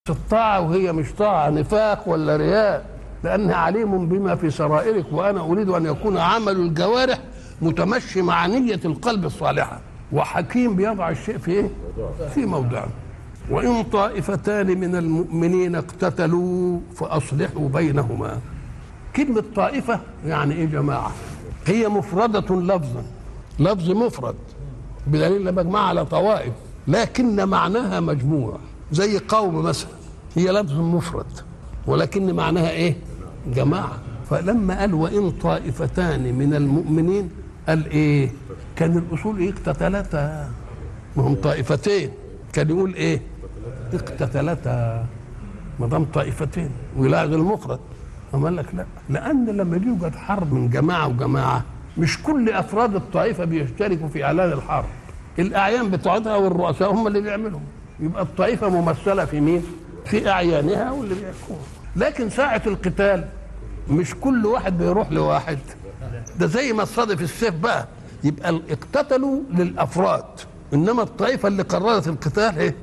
الطاعة وهي مش طاعة نفاق ولا رياء لأنها عليم بما في سرائرك وأنا أريد أن يكون عمل الجوارح متمشي مع نية القلب الصالحة وحكيم بيضع الشيء في إيه؟ في موضعه وإن طائفتان من المؤمنين اقتتلوا فأصلحوا بينهما كلمة طائفة يعني إيه جماعة هي مفردة لفظا لفظ مفرد بدليل لما مجموعة على طوائف لكن معناها مجموع زي قوم مثلا هي لفظ مفرد ولكن معناها ايه جماعة فلما قال وإن طائفتان من المؤمنين قال ايه كان الأصول ايه اقتتلتا ما هم طائفتين كان يقول ايه اقتتلتا ما دام طائفتين ويلاعب المفرد أما قال لك لا لأن لما يوجد حرب من جماعة وجماعة مش كل أفراد الطائفة بيشتركوا في إعلان الحرب الأعيان بتوعتها والرؤساء هم اللي بيعملوا يبقى الطائفة ممثلة في مين؟ في أعيانها واللي بيحكموا لكن ساعة القتال مش كل واحد بيروح لواحد ده زي ما صادف السيف بقى يبقى اقتتلوا للأفراد إنما الطائفة اللي قررت القتال ايه؟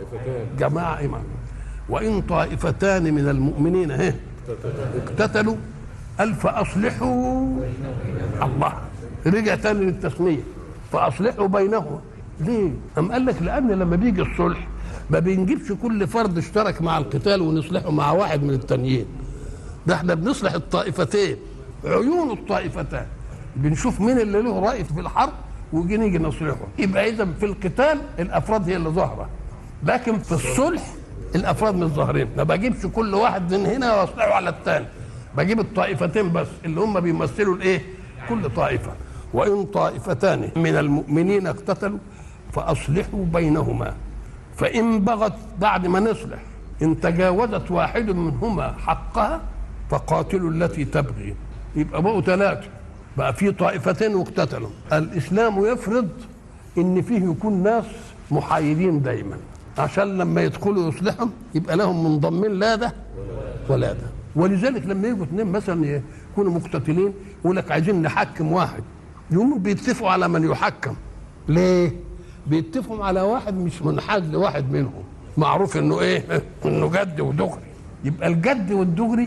جماعة إمام وإن طائفتان من المؤمنين اهي اقتتلوا قال فأصلحوا الله رجع تاني للتسمية فأصلحوا بينهما ليه؟ أم قال لك لأن لما بيجي الصلح ما بنجيبش كل فرد اشترك مع القتال ونصلحه مع واحد من التانيين ده احنا بنصلح الطائفتين عيون الطائفتان بنشوف مين اللي له رأي في الحرب ويجي نيجي نصلحه يبقى إذا في القتال الأفراد هي اللي ظاهرة لكن في الصلح الأفراد مش ظاهرين ما بجيبش كل واحد من هنا واصلحه على الثاني بجيب الطائفتين بس اللي هم بيمثلوا الايه كل طائفه وان طائفتان من المؤمنين اقتتلوا فاصلحوا بينهما فان بغت بعد ما نصلح ان تجاوزت واحد منهما حقها فقاتلوا التي تبغي يبقى بقوا ثلاثه بقى في طائفتين واقتتلوا الاسلام يفرض ان فيه يكون ناس محايدين دايما عشان لما يدخلوا يصلحهم يبقى لهم منضمين لا ده ولا ده ولذلك لما يجوا اثنين مثلا يكونوا مقتتلين يقول لك عايزين نحكم واحد يقوموا بيتفقوا على من يحكم ليه؟ بيتفقوا على واحد مش منحاز لواحد منهم معروف انه ايه؟ انه جد ودغري يبقى الجد والدغري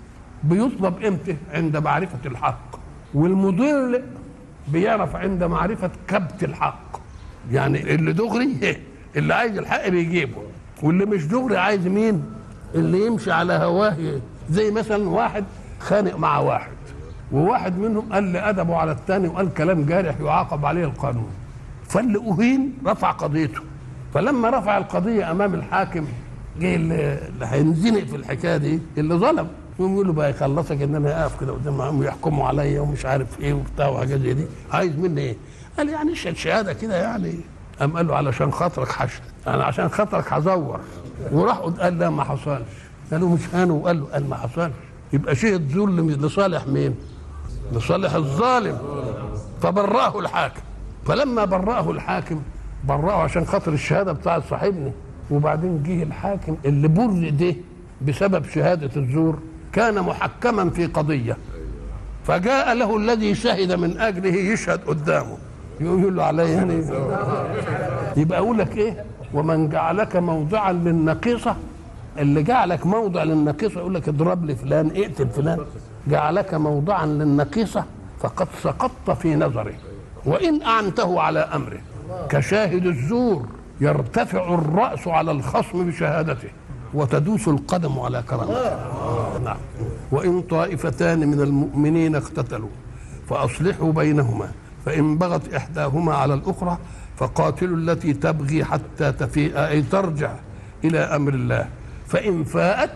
بيطلب امتى؟ عند معرفة الحق والمضل بيعرف عند معرفة كبت الحق يعني اللي دغري اللي عايز الحق بيجيبه واللي مش دغري عايز مين؟ اللي يمشي على هواه زي مثلا واحد خانق مع واحد وواحد منهم قال لأدبه على الثاني وقال كلام جارح يعاقب عليه القانون فاللي أهين رفع قضيته فلما رفع القضية أمام الحاكم جه اللي هينزنق في الحكاية دي اللي ظلم يقوم يقول له بقى يخلصك ان انا اقف كده قدام ويحكموا عليا ومش عارف ايه وبتاع وحاجات زي دي عايز مني ايه؟ قال يعني اشهد شهاده كده يعني قام قال له علشان خاطرك حشد انا عشان خاطرك هزور وراح قال لا ما حصلش قالوا مش انا وقال له قال ما حصلش يبقى شهد ظلم لصالح مين؟ لصالح الظالم فبراه الحاكم فلما براه الحاكم براه عشان خاطر الشهاده بتاعت صاحبنا وبعدين جه الحاكم اللي بر ده بسبب شهاده الزور كان محكما في قضيه فجاء له الذي شهد من اجله يشهد قدامه يقول له علي يعني يبقى اقول لك ايه ومن جعلك موضعا للنقيصه اللي جعلك موضع للنقيصه يقول لك اضرب لي فلان اقتل فلان جعلك موضعا للنقيصه فقد سقطت في نظره وان اعنته على امره كشاهد الزور يرتفع الراس على الخصم بشهادته وتدوس القدم على كرامته نعم وان طائفتان من المؤمنين اقتتلوا فاصلحوا بينهما فان بغت احداهما على الاخرى فقاتلوا التي تبغي حتى تفيء اي ترجع الى امر الله فإن فاءت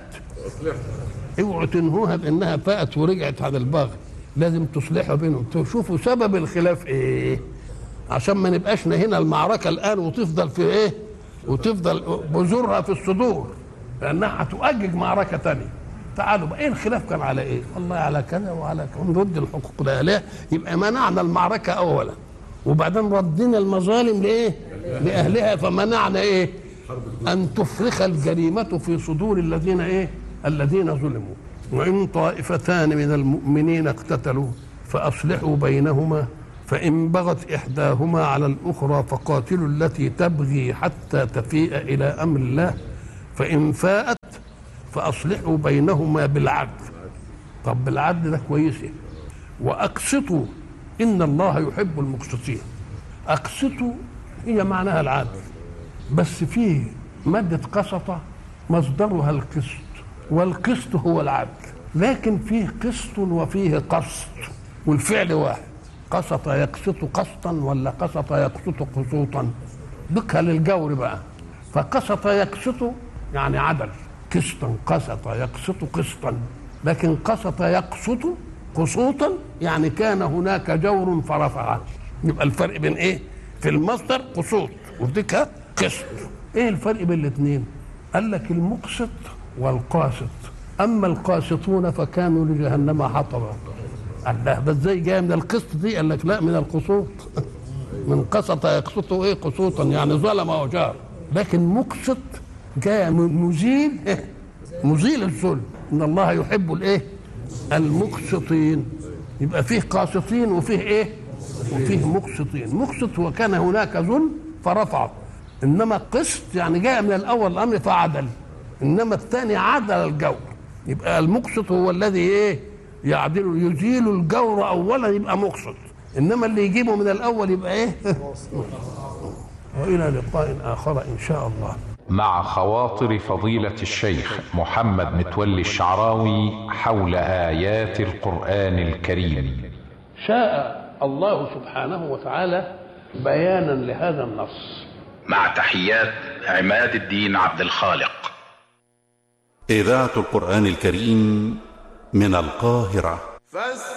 اوعوا تنهوها بأنها فاءت ورجعت على البغي لازم تصلحوا بينهم تشوفوا سبب الخلاف ايه عشان ما نبقاش هنا المعركة الآن وتفضل في ايه وتفضل بذورها في الصدور لأنها هتؤجج معركة تانية تعالوا بقى ايه الخلاف كان على ايه والله على كذا وعلى كذا نرد الحقوق لأهلها يبقى منعنا المعركة أولا وبعدين ردينا المظالم لإيه لأهلها فمنعنا إيه أن تفرخ الجريمة في صدور الذين إيه؟ الذين ظلموا وإن طائفتان من المؤمنين اقتتلوا فأصلحوا بينهما فإن بغت إحداهما على الأخرى فقاتلوا التي تبغي حتى تفيء إلى أمر الله فإن فاءت فأصلحوا بينهما بالعدل طب بالعدل ده كويس إيه؟ وأقسطوا إن الله يحب المقسطين أقسطوا هي معناها العدل بس فيه مادة قسطة مصدرها القسط والقسط هو العدل لكن فيه قسط وفيه قسط والفعل واحد قسط يقسط قسطا ولا قسط يقسط قسوطا بكها للجور بقى فقسط يقسط يعني عدل قسطا قسط يقسط قسطا لكن قسط يقسط قسوطا يعني كان هناك جور فرفعه يبقى الفرق بين ايه في المصدر قسوط وديك قسط ايه الفرق بين الاثنين قال لك المقسط والقاسط اما القاسطون فكانوا لجهنم حطبا الله ده ازاي جاي من القسط دي قال لك لا من القسوط من قسط يقسط ايه قسوطا يعني ظلم وجار لكن مقسط جاء مزيل إيه؟ مزيل الظلم ان الله يحب الايه المقسطين يبقى فيه قاسطين وفيه ايه وفيه مقسطين مقسط وكان هناك ظلم فرفعه انما قسط يعني جاء من الاول الامر فعدل انما الثاني عدل الجور يبقى المقسط هو الذي ايه يعدل يزيل الجور اولا يبقى مقسط انما اللي يجيبه من الاول يبقى ايه والى لقاء اخر ان شاء الله مع خواطر فضيلة الشيخ محمد متولي الشعراوي حول آيات القرآن الكريم شاء الله سبحانه وتعالى بيانا لهذا النص مع تحيات عماد الدين عبد الخالق إذاعة القرآن الكريم من القاهرة فاس